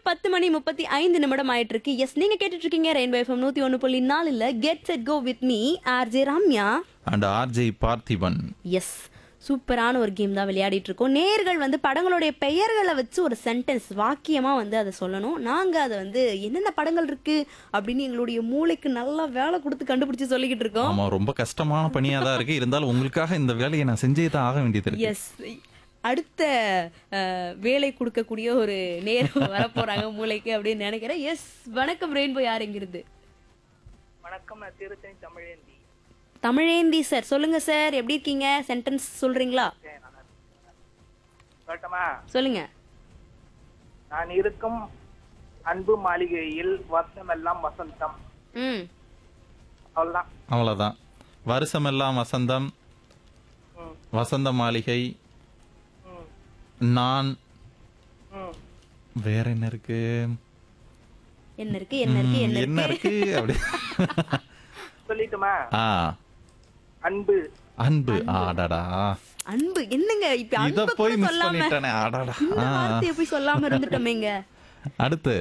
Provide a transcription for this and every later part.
பத்து மணி முப்பத்தி ஐந்து நிமிடம் ஆயிட்டு இருக்கு எஸ் நீங்க கேட்டுட்டு இருக்கீங்க ரெயின்போ எஃப்எம் நூத்தி ஒன்னு புள்ளி நாலுல get set go with me RJ Ramya and RJ Parthiban yes சூப்பரான ஒரு கேம் தான் விளையாடிட்டு இருக்கோம் நேர்கள் வந்து படங்களுடைய பெயர்களை வச்சு ஒரு சென்டென்ஸ் வாக்கியமா வந்து அதை சொல்லணும் நாங்க அதை வந்து என்னென்ன படங்கள் இருக்கு அப்படின்னு எங்களுடைய மூளைக்கு நல்லா வேலை கொடுத்து கண்டுபிடிச்சு சொல்லிக்கிட்டு இருக்கோம் ஆமா ரொம்ப கஷ்டமான பணியா தான் இருக்கு இருந்தாலும் உங்களுக்காக இந்த வேலையை நான் செஞ்சே தான் ஆக வேண்டியது இருக்கு எஸ் அடுத்த அஹ், வேலை கொடுக்கக்கூடிய ஒரு நேரம் வரப்போறாங்க மூளைக்கு அப்படின்னு நினைக்கிறேன் எஸ் வணக்கம் ரெயின்போ யார் எங்கிருந்து வணக்கம் நான் திருத்தணி தமிழேந்தி தமிழேந்தி சார் சொல்லுங்க சார் எப்படி இருக்கீங்க சென்டென்ஸ் சொல்றீங்களா சொல்லட்டுமா சொல்லுங்க நான் இருக்கும் அன்பு மாளிகையில் வருஷமெல்லாம் வசந்தம் ம் அவ்வளவுதான் அவ்வளவுதான் வருஷமெல்லாம் வசந்தம் ம், வசந்த மாளிகை ம், நான் ம். வேற என்ன இருக்கு என்ன இருக்கு என்ன இருக்கு ம், என்ன என்ன இருக்கு இருக்கு அப்படி சொல்லிட்டுமா ஆ அன்பு அன்பு ஆடாடா அன்பு என்னங்க இப்ப இத அன்பு போய் கூட மிஸ் சொல்லாம பண்ணிட்டானே ஆடாடா இந்த ஆ. வார்த்தையை போய் சொல்லாம இருந்துட்டோமேங்க அடுத்து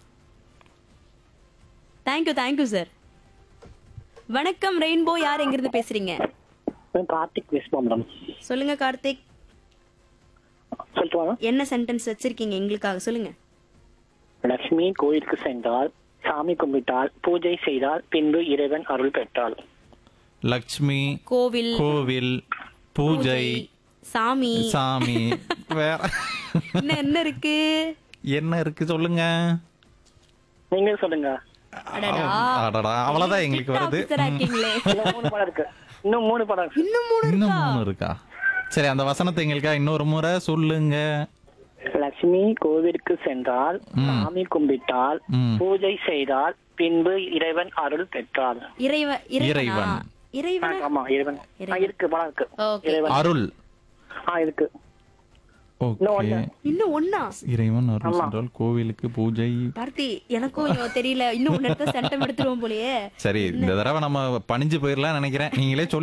தேங்க்யூ தேங்க்யூ சார் வணக்கம் ரெயின்போ யார் எங்கிருந்து பேசுறீங்க நான் கார்த்திக் பேசுவோம் மேடம் சொல்லுங்க கார்த்திக் சொல்லிட்டு வாங்க என்ன சென்டென்ஸ் வச்சிருக்கீங்க எங்களுக்காக சொல்லுங்க லட்சுமி கோயிலுக்கு சென்றால் சாமி கும்பிட்டால் பூஜை செய்தால் பின்பு இறைவன் அருள் பெற்றாள் லக்ஷ்மி கோவில் கோவில் பூஜை சாமி சாமி வேற இன்னும் என்ன இருக்கு என்ன இருக்கு சொல்லுங்க நீங்க சொல்லுங்க அடடா அடடா அவ்வளவுதான் எங்களுக்கு வருது ஆபீசர் ஆக்கிங்களே இன்னும் மூணு படம் இருக்கு இன்னும் மூணு படம் இருக்கு இன்னும் மூணு இன்னும் மூணு இருக்கா சரி அந்த வசனத்தை எங்களுக்கா இன்னொரு முறை சொல்லுங்க லட்சுமி கோவிலுக்கு சென்றால் சாமி கும்பிட்டால் ம். பூஜை செய்தால் பின்பு இறைவன் அருள் பெற்றாள் இறைவ இறைவனா இறைவன். ஆ, இறைவன் ஆமா இறைவன் ஆ, இருக்கு படம் இருக்கு ஓகே இறைவன் அருள் ஆ இருக்கு இன்னும் ஓகே ஒண்ணு. இன்னும் ஒண்ணா இறைவன் அருள் சென்றால் கோவிலுக்கு பூஜை பார்த்தி எனக்கும் ஐயோ, தெரியல இன்னும் ஒன்னு எடுத்து சென்டம் எடுத்துருவோம் போலயே சரி இந்த தடவை நம்ம பணிஞ்சு போயிடலாம் நினைக்கிறேன் நீங்களே சொல்லி